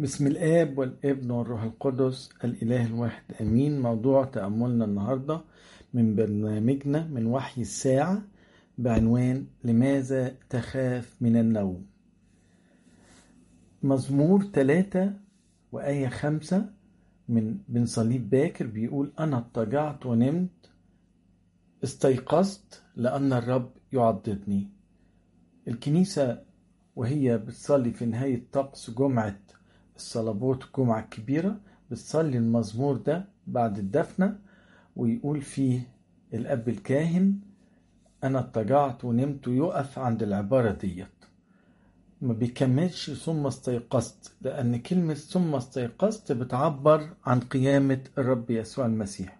بسم الآب والابن والروح القدس الإله الواحد أمين موضوع تأملنا النهاردة من برنامجنا من وحي الساعة بعنوان لماذا تخاف من النوم مزمور ثلاثة وآية خمسة من بن صليب باكر بيقول أنا اضطجعت ونمت استيقظت لأن الرب يعضدني الكنيسة وهي بتصلي في نهاية طقس جمعة الصلبات الجمعة الكبيرة بتصلي المزمور ده بعد الدفنة ويقول فيه الأب الكاهن أنا اضطجعت ونمت يقف عند العبارة ديت ما بيكملش ثم استيقظت لأن كلمة ثم استيقظت بتعبر عن قيامة الرب يسوع المسيح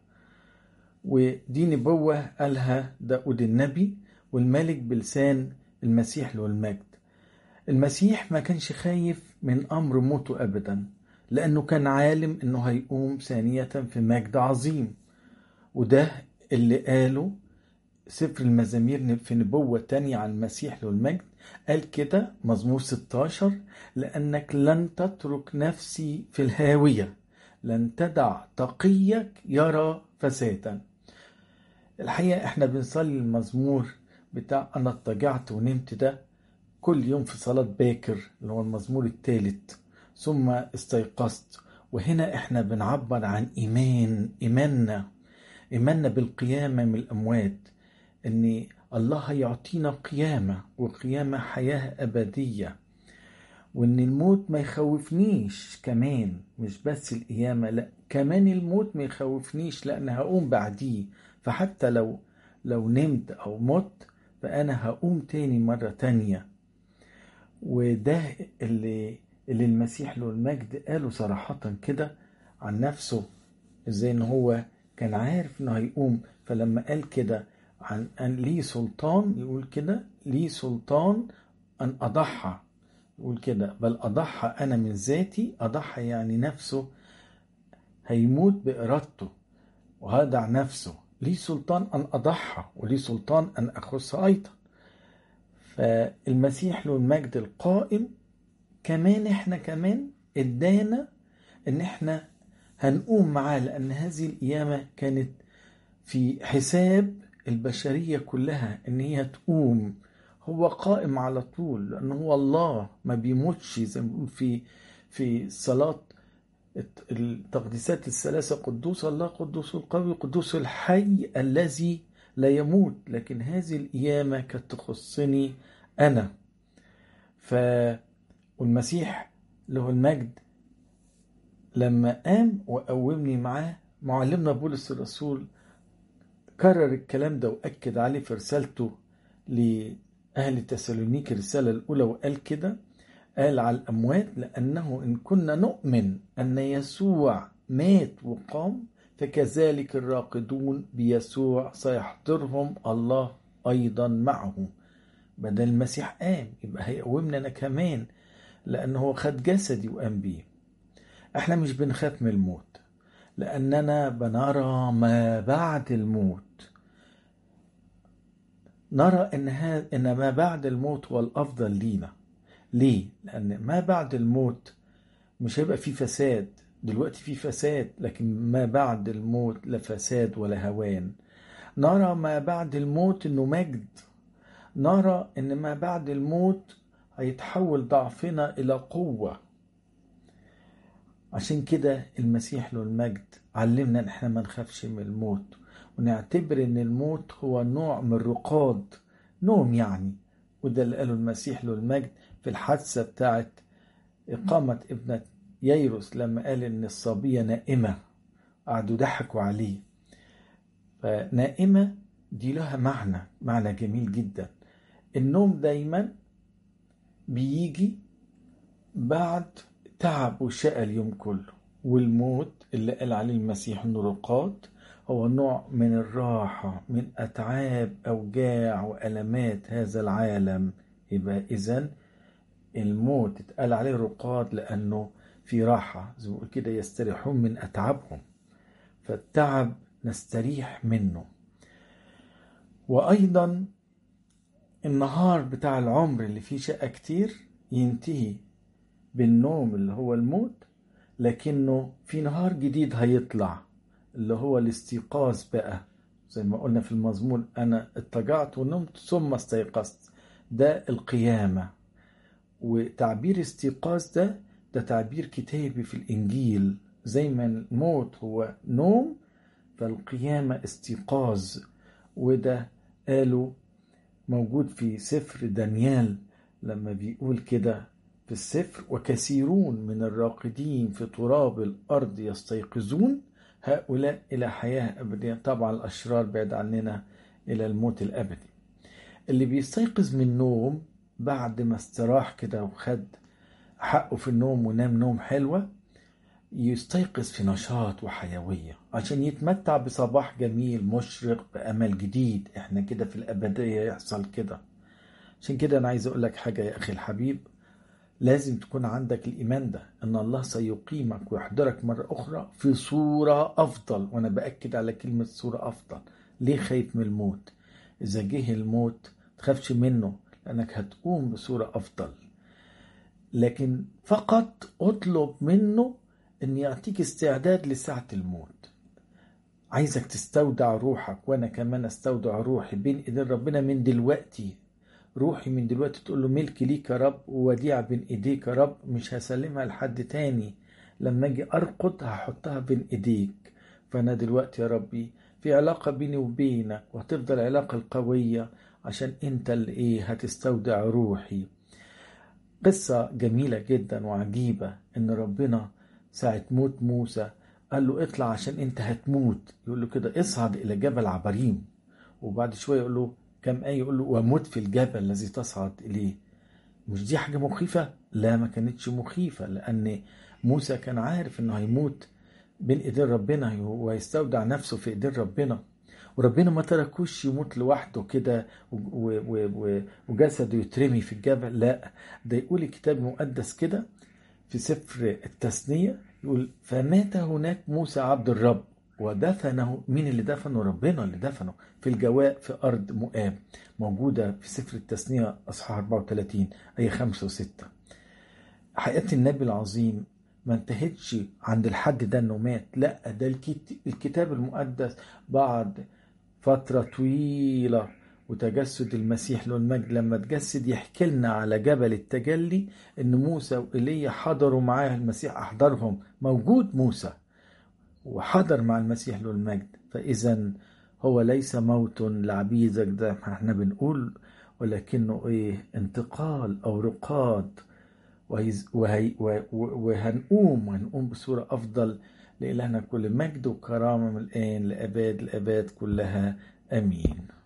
ودي نبوة قالها داود النبي والملك بلسان المسيح له المجد المسيح ما كانش خايف من أمر موته أبدا لأنه كان عالم أنه هيقوم ثانية في مجد عظيم وده اللي قاله سفر المزامير في نبوة تانية عن المسيح له المجد قال كده مزمور 16 لأنك لن تترك نفسي في الهاوية لن تدع تقيك يرى فسادا الحقيقة احنا بنصلي المزمور بتاع أنا اضطجعت ونمت ده كل يوم في صلاة باكر اللي هو المزمور الثالث ثم استيقظت وهنا احنا بنعبر عن إيمان إيماننا إيماننا بالقيامة من الأموات إن الله هيعطينا قيامة وقيامة حياة أبدية وإن الموت ما يخوفنيش كمان مش بس القيامة لا كمان الموت ما يخوفنيش لأن هقوم بعديه فحتى لو لو نمت أو مت فأنا هقوم تاني مرة تانية وده اللي اللي المسيح له المجد قاله صراحة كده عن نفسه ازاي ان هو كان عارف انه هيقوم فلما قال كده عن أن لي سلطان يقول كده لي سلطان أن أضحى يقول كده بل أضحى أنا من ذاتي أضحى يعني نفسه هيموت بإرادته وهدع نفسه لي سلطان أن أضحى ولي سلطان أن أخص أيضا فالمسيح له المجد القائم كمان احنا كمان ادانا ان احنا هنقوم معاه لان هذه القيامة كانت في حساب البشرية كلها ان هي تقوم هو قائم على طول لأنه هو الله ما بيموتش زي ما بنقول في في صلاة التقديسات الثلاثة قدوس الله قدوس القوي قدوس الحي الذي لا يموت لكن هذه القيامة كانت تخصني أنا ف والمسيح له المجد لما قام وقومني معاه معلمنا بولس الرسول كرر الكلام ده وأكد عليه في رسالته لأهل تسالونيك الرسالة الأولى وقال كده قال على الأموات لأنه إن كنا نؤمن أن يسوع مات وقام فكذلك الراقدون بيسوع سيحضرهم الله أيضا معه بدل المسيح قام يبقى هيقومنا أنا كمان لأنه هو خد جسدي وقام بيه احنا مش بنخاف من الموت لأننا بنرى ما بعد الموت نرى إن, هذا إن ما بعد الموت هو الأفضل لينا ليه؟ لأن ما بعد الموت مش هيبقى فيه فساد دلوقتي في فساد لكن ما بعد الموت لا فساد ولا هوان نرى ما بعد الموت انه مجد نرى ان ما بعد الموت هيتحول ضعفنا الى قوة عشان كده المسيح له المجد علمنا ان احنا ما نخافش من الموت ونعتبر ان الموت هو نوع من الرقاد نوم يعني وده اللي قاله المسيح له المجد في الحادثة بتاعت إقامة ابنة ييروس لما قال إن الصبية نائمة قعدوا ضحكوا عليه فنائمة دي لها معنى معنى جميل جدا النوم دايما بيجي بعد تعب وشقى اليوم كله والموت اللي قال عليه المسيح انه رقاد هو نوع من الراحة من أتعاب أوجاع وألمات هذا العالم يبقى إذن الموت اتقال عليه رقاد لأنه في راحة زي ما بقول كده يستريحون من أتعابهم فالتعب نستريح منه وأيضا النهار بتاع العمر اللي فيه شقة كتير ينتهي بالنوم اللي هو الموت لكنه في نهار جديد هيطلع اللي هو الاستيقاظ بقى زي ما قلنا في المزمور أنا اتجعت ونمت ثم استيقظت ده القيامة وتعبير استيقاظ ده ده تعبير كتابي في الإنجيل زي ما الموت هو نوم فالقيامة استيقاظ وده قالوا موجود في سفر دانيال لما بيقول كده في السفر وكثيرون من الراقدين في تراب الأرض يستيقظون هؤلاء إلى حياة أبدية طبعا الأشرار بعد عننا إلى الموت الأبدي اللي بيستيقظ من النوم بعد ما استراح كده وخد حقه في النوم ونام نوم حلوة يستيقظ في نشاط وحيوية عشان يتمتع بصباح جميل مشرق بأمل جديد احنا كده في الأبدية يحصل كده عشان كده أنا عايز أقول لك حاجة يا أخي الحبيب لازم تكون عندك الإيمان ده إن الله سيقيمك ويحضرك مرة أخرى في صورة أفضل وأنا بأكد على كلمة صورة أفضل ليه خايف من الموت إذا جه الموت تخافش منه لأنك هتقوم بصورة أفضل لكن فقط اطلب منه ان يعطيك استعداد لساعة الموت عايزك تستودع روحك وانا كمان استودع روحي بين ايدين ربنا من دلوقتي روحي من دلوقتي تقول له ملك ليك يا رب ووديعة بين ايديك يا رب مش هسلمها لحد تاني لما اجي ارقد هحطها بين ايديك فانا دلوقتي يا ربي في علاقة بيني وبينك وهتفضل العلاقة القوية عشان انت اللي ايه هتستودع روحي قصة جميلة جدا وعجيبة ان ربنا ساعة موت موسى قال له اطلع عشان انت هتموت يقول له كده اصعد الى جبل عبريم وبعد شوية يقول له كم آية يقول له ومت في الجبل الذي تصعد إليه مش دي حاجة مخيفة؟ لا ما كانتش مخيفة لأن موسى كان عارف إنه هيموت بين إيدين ربنا ويستودع نفسه في إيدين ربنا وربنا ما تركوش يموت لوحده كده وجسده يترمي في الجبل لا ده يقول الكتاب المقدس كده في سفر التثنية يقول فمات هناك موسى عبد الرب ودفنه مين اللي دفنه ربنا اللي دفنه في الجواء في أرض مؤاب موجودة في سفر التثنية أصحاح 34 أي 5 و6 حياة النبي العظيم ما انتهتش عند الحد ده انه مات لا ده الكتاب المقدس بعد فترة طويلة وتجسد المسيح له المجد لما تجسد يحكي لنا على جبل التجلي ان موسى وإيليا حضروا معاه المسيح احضرهم موجود موسى وحضر مع المسيح له المجد فاذا هو ليس موت لعبيدك ده احنا بنقول ولكنه ايه انتقال او رقاد وهي وهنقوم وهنقوم بصورة أفضل لإلهنا كل مجد وكرامة من الآن لأباد الأباد كلها آمين